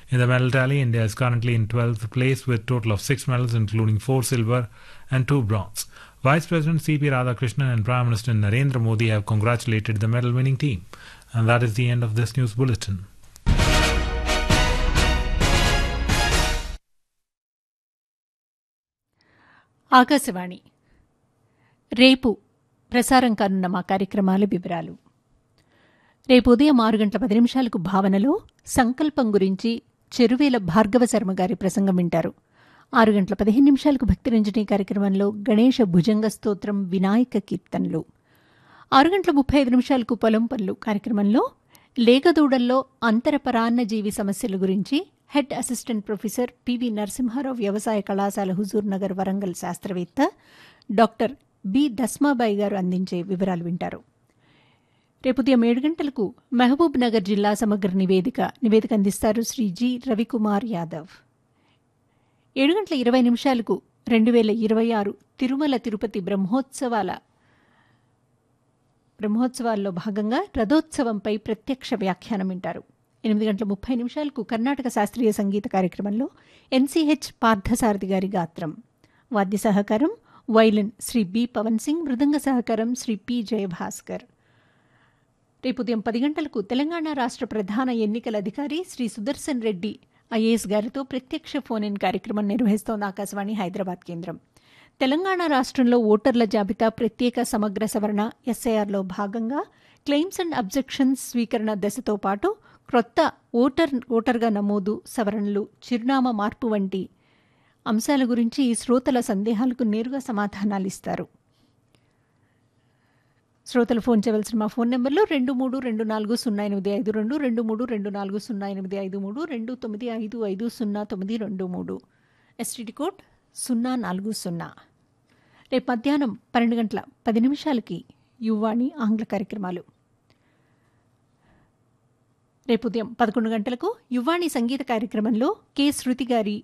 In the medal tally, India is currently in 12th place with total of 6 medals including 4 silver and 2 bronze. Vice President C.P. Radhakrishnan and Prime Minister Narendra Modi have congratulated the medal winning team. And that is the end of this news bulletin. Akashvani రేపు ప్రసారం కానున్న మా కార్యక్రమాల వివరాలు రేపు ఉదయం ఆరు గంటల పది నిమిషాలకు భావనలో సంకల్పం గురించి చెరువేల భార్గవ శర్మ గారి ప్రసంగం వింటారు ఆరు గంటల పదిహేను నిమిషాలకు భక్తిరంజని కార్యక్రమంలో గణేష భుజంగ స్తోత్రం వినాయక కీర్తనలు ఆరు గంటల ముప్పై ఐదు నిమిషాలకు పొలం పనులు కార్యక్రమంలో లేగదూడల్లో అంతరపరాన్న జీవి సమస్యల గురించి head assistant professor P V Narasimha Rao వ్యవసాయ కళాశాల హుజూర్ నగర్ వరంగల్ శాస్త్రవేత్త డాక్టర్ బి దస్మాబాయి గారు అందించే వివరాలు వింటారు రేపు ఉదయం ఏడు గంటలకు మహబూబ్ నగర్ జిల్లా సమగ్ర నివేదిక నివేదిక అందిస్తారు శ్రీ జి రవికుమార్ యాదవ్ ఏడు గంటల ఇరవై నిమిషాలకు రెండు వేల ఇరవై ఆరు తిరుమల తిరుపతి బ్రహ్మోత్సవాల బ్రహ్మోత్సవాల్లో భాగంగా రథోత్సవంపై ప్రత్యక్ష వ్యాఖ్యానం వింటారు ఎనిమిది గంటల ముప్పై నిమిషాలకు కర్ణాటక శాస్త్రీయ సంగీత కార్యక్రమంలో ఎన్సీహెచ్ పార్థసారథి గారి గాత్రం వాద్య సహకారం వైలిన్ శ్రీ బి పవన్ సింగ్ మృదంగ సహకారం శ్రీ పి జయభాస్కర్ రేపు ఉదయం పది గంటలకు తెలంగాణ రాష్ట్ర ప్రధాన ఎన్నికల అధికారి శ్రీ సుదర్శన్ రెడ్డి ఐఏఎస్ గారితో ప్రత్యక్ష ఫోన్ ఇన్ కార్యక్రమం నిర్వహిస్తోంది ఆకాశవాణి హైదరాబాద్ కేంద్రం తెలంగాణ రాష్ట్రంలో ఓటర్ల జాబితా ప్రత్యేక సమగ్ర సవరణ ఎస్ఐఆర్లో భాగంగా క్లెయిమ్స్ అండ్ అబ్జెక్షన్స్ స్వీకరణ దశతో పాటు క్రొత్త ఓటర్ ఓటర్గా నమోదు సవరణలు చిరునామా మార్పు వంటి అంశాల గురించి శ్రోతల సందేహాలకు నేరుగా సమాధానాలు ఇస్తారు శ్రోతలు ఫోన్ చేయవలసిన మా ఫోన్ నెంబర్లు రెండు మూడు రెండు నాలుగు సున్నా ఎనిమిది ఐదు రెండు రెండు మూడు రెండు నాలుగు సున్నా ఎనిమిది ఐదు మూడు రెండు తొమ్మిది ఐదు ఐదు సున్నా తొమ్మిది రెండు మూడు ఎస్టీడీ కోడ్ సున్నా నాలుగు సున్నా రేపు మధ్యాహ్నం పన్నెండు గంటల పది నిమిషాలకి యువాణి ఆంగ్ల కార్యక్రమాలు రేపు ఉదయం పదకొండు గంటలకు యువాణి సంగీత కార్యక్రమంలో కె శృతి గారి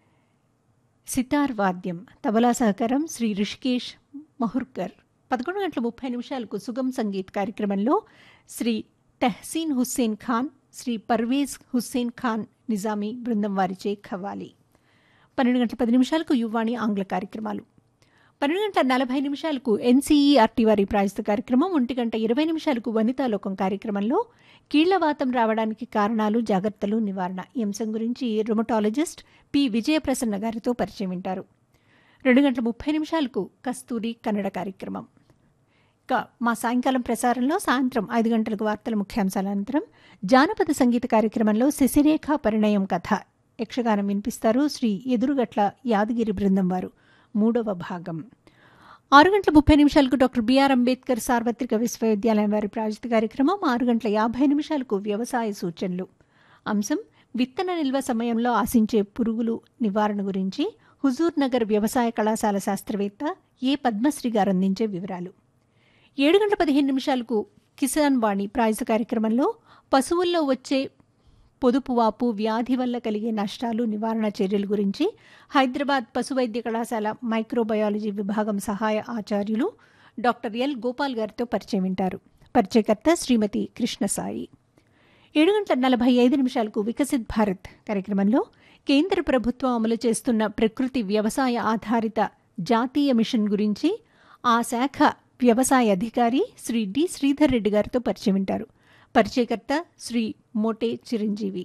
సితార్ వాద్యం తబలా సహకారం శ్రీ రిషికేష్ మహుర్కర్ పదకొండు గంటల ముప్పై నిమిషాలకు సుగం సంగీత్ కార్యక్రమంలో శ్రీ తెహసీన్ హుస్సేన్ ఖాన్ శ్రీ పర్వేజ్ హుస్సేన్ ఖాన్ నిజామీ బృందం వారిచే ఖవ్వాలి పన్నెండు గంటల పది నిమిషాలకు యువాణి ఆంగ్ల కార్యక్రమాలు పన్నెండు గంటల నలభై నిమిషాలకు ఎన్సీఈఆర్టీ వారి ప్రాయస్త కార్యక్రమం ఒంటి గంట ఇరవై నిమిషాలకు వనితాలోకం కార్యక్రమంలో కీళ్లవాతం రావడానికి కారణాలు జాగ్రత్తలు నివారణ ఈ అంశం గురించి రుమటాలజిస్ట్ పి విజయప్రసన్న గారితో పరిచయం వింటారు రెండు గంటల ముప్పై నిమిషాలకు కస్తూరి కన్నడ కార్యక్రమం ఇక మా సాయంకాలం ప్రసారంలో సాయంత్రం ఐదు గంటలకు వార్తల ముఖ్యాంశాల అనంతరం జానపద సంగీత కార్యక్రమంలో శశిరేఖ పరిణయం కథ యక్షగానం వినిపిస్తారు శ్రీ ఎదురుగట్ల యాదగిరి బృందం వారు మూడవ భాగం ఆరు గంటల ముప్పై నిమిషాలకు డాక్టర్ బిఆర్ అంబేద్కర్ సార్వత్రిక విశ్వవిద్యాలయం వారి ప్రాజెక్టు కార్యక్రమం ఆరు గంటల యాభై నిమిషాలకు వ్యవసాయ సూచనలు అంశం విత్తన నిల్వ సమయంలో ఆశించే పురుగులు నివారణ గురించి హుజూర్ నగర్ వ్యవసాయ కళాశాల శాస్త్రవేత్త ఏ పద్మశ్రీ గారు అందించే వివరాలు ఏడు గంటల పదిహేను నిమిషాలకు కిసాన్ వాణి ప్రాయస కార్యక్రమంలో పశువుల్లో వచ్చే పొదుపు వాపు వ్యాధి వల్ల కలిగే నష్టాలు నివారణ చర్యల గురించి హైదరాబాద్ పశువైద్య కళాశాల మైక్రోబయాలజీ విభాగం సహాయ ఆచార్యులు డాక్టర్ ఎల్ గోపాల్ గారితో పరిచయం వింటారు పరిచయకర్త శ్రీమతి కృష్ణసాయి ఏడు గంటల నలభై ఐదు నిమిషాలకు వికసిత్ భారత్ కార్యక్రమంలో కేంద్ర ప్రభుత్వం అమలు చేస్తున్న ప్రకృతి వ్యవసాయ ఆధారిత జాతీయ మిషన్ గురించి ఆ శాఖ వ్యవసాయ అధికారి శ్రీ డి శ్రీధర్ రెడ్డి గారితో పరిచయం వింటారు పరిచయకర్త శ్రీ మోటే చిరంజీవి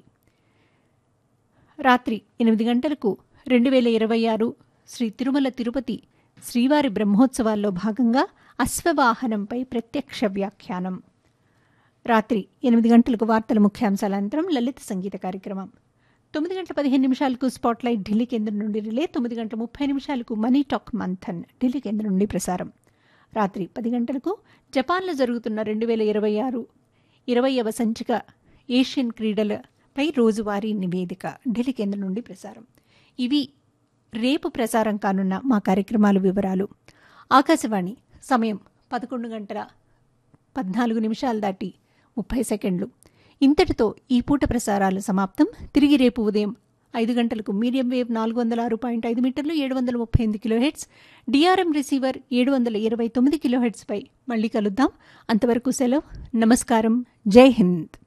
రాత్రి ఎనిమిది గంటలకు రెండు వేల ఇరవై ఆరు శ్రీ తిరుమల తిరుపతి శ్రీవారి బ్రహ్మోత్సవాల్లో భాగంగా అశ్వవాహనంపై ప్రత్యక్ష వ్యాఖ్యానం రాత్రి ఎనిమిది గంటలకు వార్తల ముఖ్యాంశాల అనంతరం లలిత సంగీత కార్యక్రమం తొమ్మిది గంటల పదిహేను నిమిషాలకు స్పాట్లైట్ ఢిల్లీ కేంద్రం నుండి రిలే తొమ్మిది గంటల ముప్పై నిమిషాలకు మనీ టాక్ మంథన్ ఢిల్లీ కేంద్రం నుండి ప్రసారం రాత్రి పది గంటలకు జపాన్లో జరుగుతున్న రెండు వేల ఇరవై ఆరు ఇరవైవ సంచిక ఏషియన్ క్రీడలపై రోజువారీ నివేదిక ఢిల్లీ కేంద్రం నుండి ప్రసారం ఇవి రేపు ప్రసారం కానున్న మా కార్యక్రమాల వివరాలు ఆకాశవాణి సమయం పదకొండు గంటల పద్నాలుగు నిమిషాలు దాటి ముప్పై సెకండ్లు ఇంతటితో ఈ పూట ప్రసారాలు సమాప్తం తిరిగి రేపు ఉదయం ఐదు గంటలకు మీడియం వేవ్ నాలుగు వందల ఆరు పాయింట్ ఐదు మీటర్లు ఏడు వందల ముప్పై ఎనిమిది కిలో హెడ్స్ డిఆర్ఎం రిసీవర్ ఏడు వందల ఇరవై తొమ్మిది కిలో హెడ్స్పై మళ్ళీ కలుద్దాం అంతవరకు సెలవు నమస్కారం జై హింద్